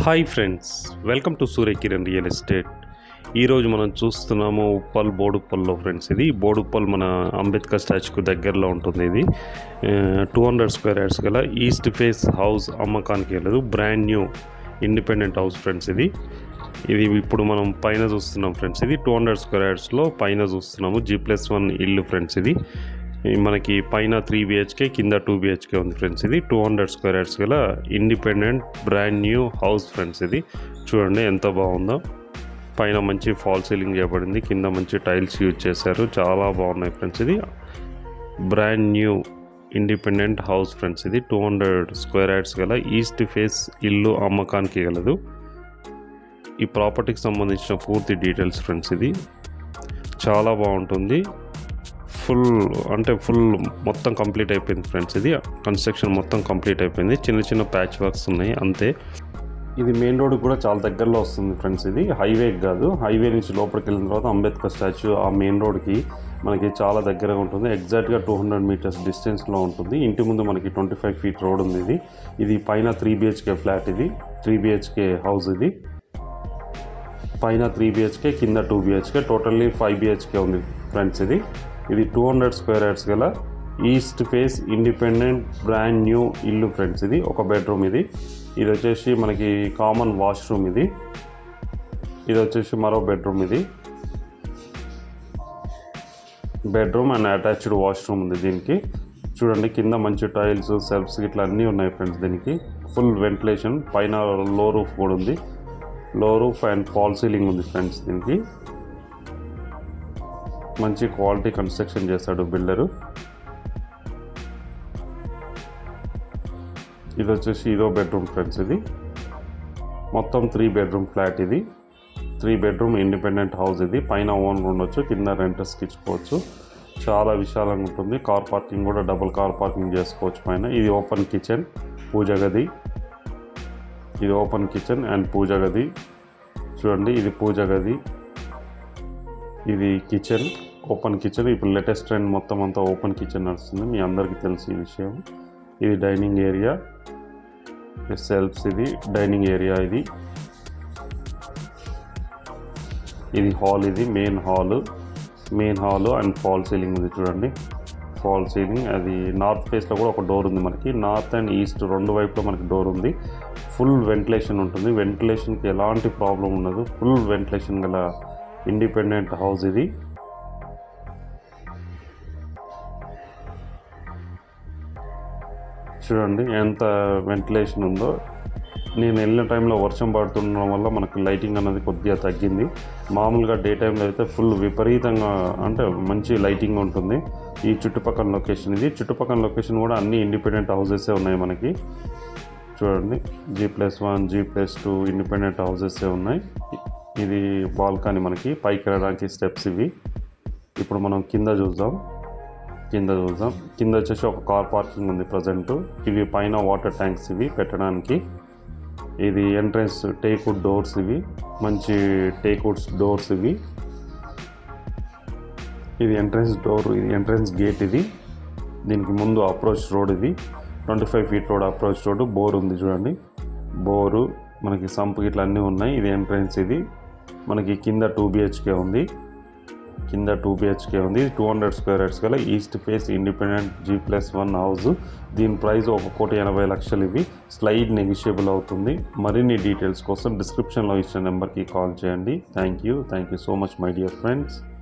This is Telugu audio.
hi friends welcome to Suryakiran real estate ఈరోజు మనం చూస్తున్నాము ఉప్పల్ బోడుప్పల్లో ఫ్రెండ్స్ ఇది బోడుప్పల్ మన అంబేద్కర్ స్టాచ్యూకి దగ్గరలో ఉంటుంది ఇది టూ హండ్రెడ్ స్క్వేర్ యార్డ్స్ గల ఈస్ట్ ఫేస్ హౌస్ అమ్మకానికి వెళ్ళదు brand new independent house friends ఇది ఇది ఇప్పుడు మనం పైన చూస్తున్నాం ఫ్రెండ్స్ ఇది టూ హండ్రెడ్ స్క్వేర్ యార్డ్స్లో పైన చూస్తున్నాము జీ ప్లస్ వన్ ఇల్లు ఫ్రెండ్స్ ఇది ఈ మనకి పైన త్రీ బిహెచ్కే కింద టూ బిహెచ్కే ఉంది ఫ్రెండ్స్ ఇది టూ హండ్రెడ్ స్క్వేర్ యార్డ్స్ గల independent brand new house friends ఇది చూడండి ఎంత బాగుందో పైన మంచి ఫాల్ సీలింగ్ చేయబడింది కింద మంచి టైల్స్ యూజ్ చేశారు చాలా బాగున్నాయి ఫ్రెండ్స్ ఇది brand new independent house friends ఇది టూ హండ్రెడ్ స్క్వేర్ యార్డ్స్ గల ఈస్ట్ ఫేస్ ఇల్లు అమ్మకానికి గలదు ఈ ప్రాపర్టీకి సంబంధించిన పూర్తి డీటెయిల్స్ ఫ్రెండ్స్ ఇది చాలా బాగుంటుంది ఫుల్ అంటే ఫుల్ మొత్తం కంప్లీట్ అయిపోయింది ఫ్రెండ్స్ ఇది కన్స్ట్రక్షన్ మొత్తం కంప్లీట్ అయిపోయింది చిన్న చిన్న ప్యాచ్ వర్క్స్ ఉన్నాయి అంతే ఇది మెయిన్ రోడ్ కూడా చాలా దగ్గరలో వస్తుంది ఫ్రెండ్స్ ఇది హైవే కాదు హైవే నుంచి లోపలికి వెళ్ళిన తర్వాత అంబేద్కర్ స్టాచ్యూ ఆ మెయిన్ రోడ్కి మనకి చాలా దగ్గరగా ఉంటుంది ఎగ్జాక్ట్గా టూ హండ్రెడ్ మీటర్స్ డిస్టెన్స్లో ఉంటుంది ఇంటి ముందు మనకి ట్వంటీ ఫైవ్ ఫీట్ రోడ్ ఉంది ఇది ఇది పైన త్రీ బిహెచ్కే ఫ్లాట్ ఇది త్రీ బిహెచ్కే హౌస్ ఇది పైన త్రీ బిహెచ్కే కింద two BHK totally five BHK ఉంది ఫ్రెండ్స్ ఇది ఇది టూ హండ్రెడ్ స్క్వేర్ యార్డ్స్ గల east face independent brand new ఇల్లు ఫ్రెండ్స్ ఇది ఒక బెడ్రూమ్ ఇది ఇది వచ్చేసి మనకి కామన్ వాష్రూమ్ ఇది ఇది వచ్చేసి మరో బెడ్రూమ్ ఇది బెడ్రూమ్ అండ్ అటాచ్డ్ వాష్రూమ్ ఉంది దీనికి చూడండి కింద మంచి టైల్స్ సెల్ఫ్స్ ఇట్లా అన్నీ ఉన్నాయి ఫ్రెండ్స్ దీనికి ఫుల్ వెంటిలేషన్ పైన లో రూఫ్ కూడా ఉంది low roof and fall ceiling ఉంది ఫ్రెండ్స్ దీనికి మంచి క్వాలిటీ కన్స్ట్రక్షన్ చేశాడు బిల్డరు ఇది వచ్చేసి ఇదో బెడ్రూమ్ ఫ్రెండ్స్ ఇది మొత్తం త్రీ బెడ్రూమ్ ఫ్లాట్ ఇది త్రీ బెడ్రూమ్ ఇండిపెండెంట్ హౌస్ ఇది పైన ఓన్ ఉండొచ్చు కింద రెంటర్స్కి ఇచ్చుకోవచ్చు చాలా విశాలంగా ఉంటుంది కార్ పార్కింగ్ కూడా డబుల్ కార్ పార్కింగ్ చేసుకోవచ్చు పైన ఇది ఓపెన్ కిచెన్ పూజ గది ఇది ఓపెన్ కిచెన్ అండ్ పూజ గది చూడండి ఇది పూజ గది ఇది కిచెన్ ఓపెన్ కిచెన్ ఇప్పుడు లేటెస్ట్ ట్రెండ్ మొత్తం అంతా ఓపెన్ కిచెన్ నడుస్తుంది మీ అందరికీ తెలుసు ఈ విషయం ఇది డైనింగ్ ఏరియా సెల్ఫ్స్ ఇది డైనింగ్ ఏరియా ఇది ఇది హాల్ ఇది main hall main hall and fall ceiling ఉంది చూడండి ఫాల్ సీలింగ్ అది నార్త్ ఫేస్లో కూడా ఒక డోర్ ఉంది మనకి నార్త్ అండ్ ఈస్ట్ రెండు వైపులో మనకి డోర్ ఉంది ఫుల్ వెంటిలేషన్ ఉంటుంది వెంటిలేషన్కి ఎలాంటి ప్రాబ్లం ఉండదు ఫుల్ వెంటిలేషన్ గల ఇండిపెండెంట్ హౌస్ ఇది చూడండి ఎంత వెంటిలేషన్ ఉందో నేను వెళ్ళిన టైంలో వర్షం పడుతుండడం వల్ల మనకు లైటింగ్ అనేది కొద్దిగా తగ్గింది మామూలుగా డే టైంలో అయితే ఫుల్ విపరీతంగా అంటే మంచి లైటింగ్ ఉంటుంది ఈ చుట్టుపక్కల లొకేషన్ ఇది చుట్టుపక్కల లొకేషన్ కూడా అన్ని ఇండిపెండెంట్ హౌసెసే ఉన్నాయి మనకి చూడండి G plus one G plus two independent హౌసెసే ఉన్నాయి ఇది బాల్కనీ మనకి పైకి వెళ్ళడానికి స్టెప్స్ ఇవి ఇప్పుడు మనం కింద చూద్దాం కింద చూద్దాం కింద వచ్చేసి ఒక కార్ పార్కింగ్ ఉంది ప్రజెంట్ ఇవి పైన వాటర్ ట్యాంక్స్ ఇవి పెట్టడానికి ఇది ఎంట్రన్స్ టేక్వుడ్ డోర్స్ ఇవి మంచి టేక్వుడ్స్ డోర్స్ ఇవి ఇది ఎంట్రన్స్ డోర్ ఇది ఎంట్రన్స్ గేట్ ఇది దీనికి ముందు అప్రోచ్ రోడ్ ఇది twenty five feet road approach road bore ఉంది చూడండి బోరు మనకి సంప్ ఇట్లా అన్నీ ఉన్నాయి ఇది ఎంట్రన్స్ ఇది మనకి కింద టూ బిహెచ్కే ఉంది కింద టూ బిహెచ్కే ఉంది టూ హండ్రెడ్ స్క్వేర్ యార్డ్స్ గల east face independent G plus one house దీని ప్రైస్ ఒక కోటి ఎనభై లక్షలు ఇవి స్లైడ్ నెగిషియబుల్ అవుతుంది మరిన్ని డీటెయిల్స్ కోసం డిస్క్రిప్షన్లో ఇచ్చిన నెంబర్కి కాల్ చేయండి thank you thank you so much my dear friends